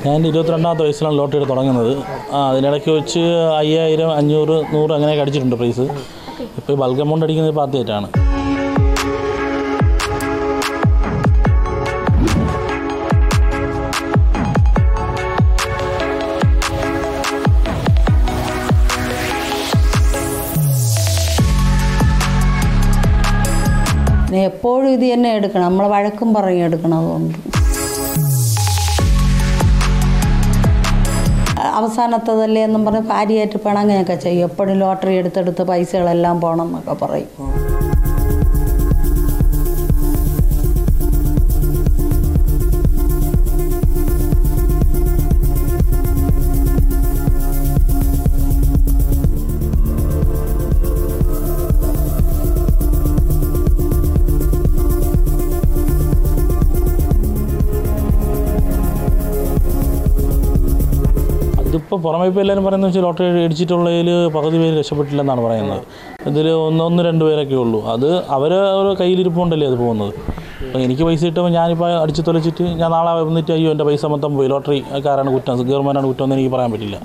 ഞാൻ ഇരുപത്തിരണ്ടാമത്തെ വയസ്സിലാണ് ലോട്ടറി തുടങ്ങുന്നത് ആ അതിനിടയ്ക്ക് വെച്ച് അയ്യായിരം അഞ്ഞൂറ് നൂറ് അങ്ങനെയൊക്കെ അടിച്ചിട്ടുണ്ട് പ്രൈസ് ഇപ്പോൾ ബൾക്ക് എമൗണ്ട് അടിക്കുന്നത് ഇപ്പോൾ ആദ്യമായിട്ടാണ് പിന്നെ എപ്പോഴും ഇത് തന്നെ എടുക്കണം നമ്മൾ വഴക്കും പറയും എടുക്കണം അതുകൊണ്ട് അവസാനത്തതല്ലേ എന്നും പറഞ്ഞ് ഭാര്യയായിട്ട് പിണങ്ങനെയൊക്കെ ചെയ്യും എപ്പോഴും ലോട്ടറി എടുത്തെടുത്ത് പൈസകളെല്ലാം പോകണം എന്നൊക്കെ പറയും ഇതിപ്പോൾ പുറമേ ഇപ്പോൾ എല്ലാവരും പറയുന്നത് വെച്ചാൽ ലോട്ടറി അടിച്ചിട്ടുള്ളതിൽ പകുതി പേര് രക്ഷപ്പെട്ടില്ലെന്നാണ് പറയുന്നത് ഇതിൽ ഒന്ന് ഒന്ന് രണ്ട് പേരൊക്കെ ഉള്ളൂ അത് അവർ ഒരു കയ്യിലിരിപ്പുണ്ടല്ലേ അത് പോകുന്നത് അപ്പോൾ എനിക്ക് പൈസ കിട്ടുമ്പോൾ ഞാനിപ്പോൾ അടിച്ച് തൊലച്ചിട്ട് ഞാൻ നാളെ വന്നിട്ട് അയ്യോ എൻ്റെ പൈസ മൊത്തം പോയി ലോട്ടറി കാരാണ് കുറ്റം ഗവൺമെൻറ്റാണ് കുറ്റം എന്ന് എനിക്ക് പറയാൻ പറ്റില്ല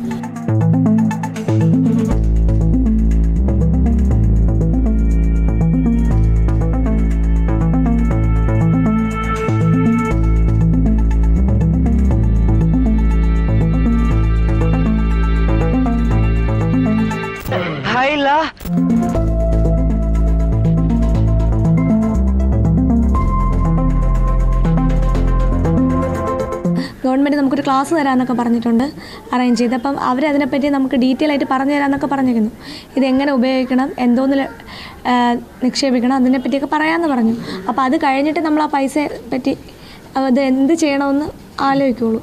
ഗവൺമെൻറ് നമുക്കൊരു ക്ലാസ് തരാമെന്നൊക്കെ പറഞ്ഞിട്ടുണ്ട് അറേഞ്ച് ചെയ്ത് അപ്പം അവരതിനെപ്പറ്റി നമുക്ക് ഡീറ്റെയിൽ ആയിട്ട് പറഞ്ഞു തരാമെന്നൊക്കെ പറഞ്ഞിരുന്നു ഇതെങ്ങനെ ഉപയോഗിക്കണം എന്തോന്ന് ല- ആ, നിക്ഷേപിക്കണം അതിനെപ്പറ്റിയൊക്കെ പറയാമെന്ന് പറഞ്ഞു അപ്പോൾ അത് കഴിഞ്ഞിട്ട് നമ്മൾ ആ പൈസയെ പറ്റി അത് എന്ത് ചെയ്യണമെന്ന് ആലോചിക്കുള്ളൂ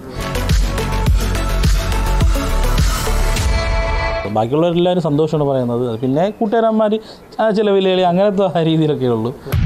ബാക്കിയുള്ളവരെല്ലാവരും സന്തോഷമാണ് പറയുന്നത് പിന്നെ കൂട്ടുകാരന്മാർ ചില വിലകളി അങ്ങനത്തെ രീതിയിലൊക്കെ ഉള്ളൂ